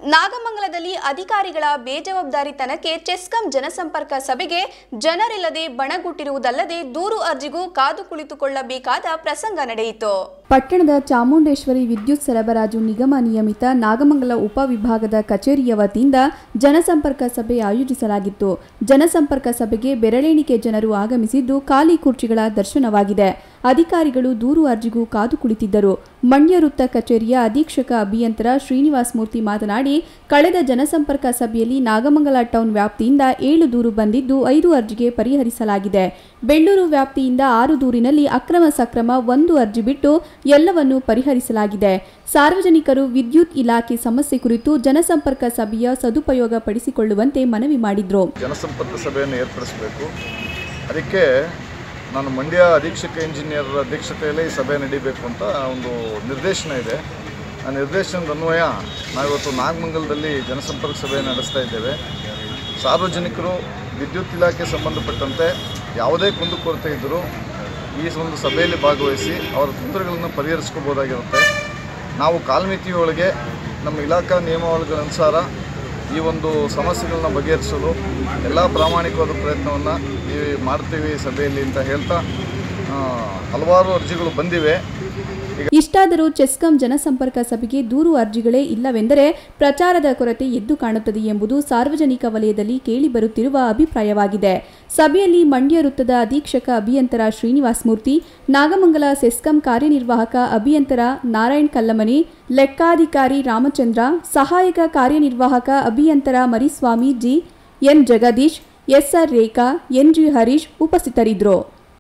ನಾಗಮಂಗಲದಲ್ಲಿ ಅಧಿಕಾರಿಗಳ ಬೇಜವಾಬ್ದಾರಿತನಕ್ಕೆ ಚೆಸ್ಕಾಂ ಜನಸಂಪರ್ಕ ಸಭೆಗೆ ಜನರಿಲ್ಲದೆ ಬಣಗುಟ್ಟಿರುವುದಲ್ಲದೆ ದೂರು ಅರ್ಜಿಗೂ ಕಾದು ಕುಳಿತುಕೊಳ್ಳಬೇಕಾದ ಪ್ರಸಂಗ ನಡೆಯಿತು ಪಟ್ಟಣದ ಚಾಮುಂಡೇಶ್ವರಿ ವಿದ್ಯುತ್ ಸರಬರಾಜು ನಿಗಮ ನಿಯಮಿತ ನಾಗಮಂಗಲ ಉಪವಿಭಾಗದ ಕಚೇರಿಯ ವತಿಯಿಂದ ಜನಸಂಪರ್ಕ ಸಭೆ ಆಯೋಜಿಸಲಾಗಿತ್ತು ಜನಸಂಪರ್ಕ ಸಭೆಗೆ ಬೆರಳೆಣಿಕೆ ಜನರು ಆಗಮಿಸಿದ್ದು ಖಾಲಿ ಕುರ್ಚಿಗಳ ದರ್ಶನವಾಗಿದೆ ಅಧಿಕಾರಿಗಳು ದೂರು ಅರ್ಜಿಗೂ ಕಾದು ಕುಳಿತಿದ್ದರು ಮಂಡ್ಯ ವೃತ್ತ ಕಚೇರಿಯ ಅಧೀಕ್ಷಕ ಅಭಿಯಂತರ ಶ್ರೀನಿವಾಸ್ ಮೂರ್ತಿ ಮಾತನಾಡಿ ಕಳೆದ ಜನಸಂಪರ್ಕ ಸಭೆಯಲ್ಲಿ ನಾಗಮಂಗಲ ಟೌನ್ ವ್ಯಾಪ್ತಿಯಿಂದ ಏಳು ದೂರು ಬಂದಿದ್ದು ಐದು ಅರ್ಜಿಗೆ ಪರಿಹರಿಸಲಾಗಿದೆ ಬೆಳ್ಳೂರು ವ್ಯಾಪ್ತಿಯಿಂದ ಆರು ದೂರಿನಲ್ಲಿ ಅಕ್ರಮ ಸಕ್ರಮ ಒಂದು ಅರ್ಜಿ ಬಿಟ್ಟು ಎಲ್ಲವನ್ನು ಪರಿಹರಿಸಲಾಗಿದೆ ಸಾರ್ವಜನಿಕರು ವಿದ್ಯುತ್ ಇಲಾಖೆ ಸಮಸ್ಯೆ ಕುರಿತು ಜನಸಂಪರ್ಕ ಸಭೆಯ ಸದುಪಯೋಗ ಪಡಿಸಿಕೊಳ್ಳುವಂತೆ ಮನವಿ ಮಾಡಿದ್ರು ಜನಸಂಪರ್ಕ ಸಭೆಯನ್ನು ಏರ್ಪಡಿಸಬೇಕು ಅದಕ್ಕೆ ನಾನು ಮಂಡ್ಯ ಅಧೀಕ್ಷಕ ಇಂಜಿನಿಯರ್ ಅಧ್ಯಕ್ಷತೆಯಲ್ಲೇ ಈ ಸಭೆ ನಡೀಬೇಕು ಅಂತ ಒಂದು ನಿರ್ದೇಶನ ಇದೆ ಆ ನಿರ್ದೇಶನದ ಅನ್ವಯ ನಾವಿವತ್ತು ನಾಗಮಂಗಲದಲ್ಲಿ ಜನಸಂಪರ್ಕ ಸಭೆ ನಡೆಸ್ತಾ ಇದ್ದೇವೆ ಸಾರ್ವಜನಿಕರು ವಿದ್ಯುತ್ ಇಲಾಖೆ ಸಂಬಂಧಪಟ್ಟಂತೆ ಯಾವುದೇ ಕುಂದುಕೊರತೆ ಇದ್ದರೂ ಈ ಒಂದು ಸಭೆಯಲ್ಲಿ ಭಾಗವಹಿಸಿ ಅವರ ತೊಂದರೆಗಳನ್ನು ಪರಿಹರಿಸ್ಕೋಬೋದಾಗಿರುತ್ತೆ ನಾವು ಕಾಲ್ಮಿತಿಯೊಳಗೆ ನಮ್ಮ ಇಲಾಖಾ ನಿಯಮಾವಳಿಗಳನುಸಾರ ಈ ಒಂದು ಸಮಸ್ಯೆಗಳನ್ನ ಬಗೆಹರಿಸಲು ಎಲ್ಲ ಪ್ರಾಮಾಣಿಕವಾದ ಪ್ರಯತ್ನವನ್ನು ಈ ಮಾಡ್ತೀವಿ ಈ ಸಭೆಯಲ್ಲಿ ಅಂತ ಹೇಳ್ತಾ ಆ, ಹಲವಾರು ಅರ್ಜಿಗಳು ಬಂದಿವೆ ಇಷ್ಟಾದರೂ ಚೆಸ್ಕಾಂ ಜನಸಂಪರ್ಕ ಸಭೆಗೆ ದೂರು ಅರ್ಜಿಗಳೇ ಇಲ್ಲವೆಂದರೆ ಪ್ರಚಾರದ ಕೊರತೆ ಎದ್ದು ಕಾಣುತ್ತದೆ ಎಂಬುದು ಸಾರ್ವಜನಿಕ ವಲಯದಲ್ಲಿ ಕೇಳಿಬರುತ್ತಿರುವ ಅಭಿಪ್ರಾಯವಾಗಿದೆ ಸಭೆಯಲ್ಲಿ ಮಂಡ್ಯ ವೃತ್ತದ ಅಧೀಕ್ಷಕ ಅಭಿಯಂತರ ಶ್ರೀನಿವಾಸ್ ಮೂರ್ತಿ ನಾಗಮಂಗಲ ಸೆಸ್ಕಾಂ ಕಾರ್ಯನಿರ್ವಾಹಕ ಅಭಿಯಂತರ ನಾರಾಯಣ್ ಕಲ್ಲಮನಿ ಲೆಕ್ಕಾಧಿಕಾರಿ ರಾಮಚಂದ್ರ ಸಹಾಯಕ ಕಾರ್ಯನಿರ್ವಾಹಕ ಅಭಿಯಂತರ Mariswamy G N Jagadish SR Rekha N G Harish ಉಪಸ್ಥಿತರಿದ್ದರು